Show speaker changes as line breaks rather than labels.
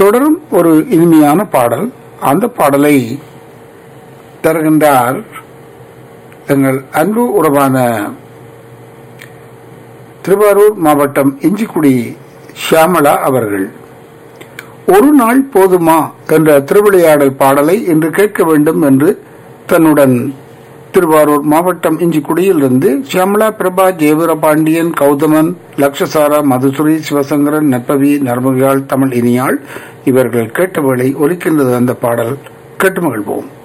தொடரும் ஒரு இனிமையான பாடல் அந்த பாடலை தருகின்றார் எங்கள் அன்பு உறவான திருவாரூர் மாவட்டம் இஞ்சிக்குடி ஷியாமளா அவர்கள் ஒரு நாள் போதுமா என்ற திருவிளையாடல் பாடலை இன்று கேட்க வேண்டும் என்று தன்னுடன் திருவாரூர் மாவட்டம் இஞ்சிக்குடியிலிருந்து ஷியாமலா பிரபா ஜெயவீர பாண்டியன் கௌதமன் லக்ஷசாரா மதுசுரி சிவசங்கரன் நெப்பவி நர்மகியாள் தமிழ் இனியாள் இவர்கள் கேட்டவளை ஒலிக்கின்றது அந்த பாடல் கேட்டு மகிழ்வோம்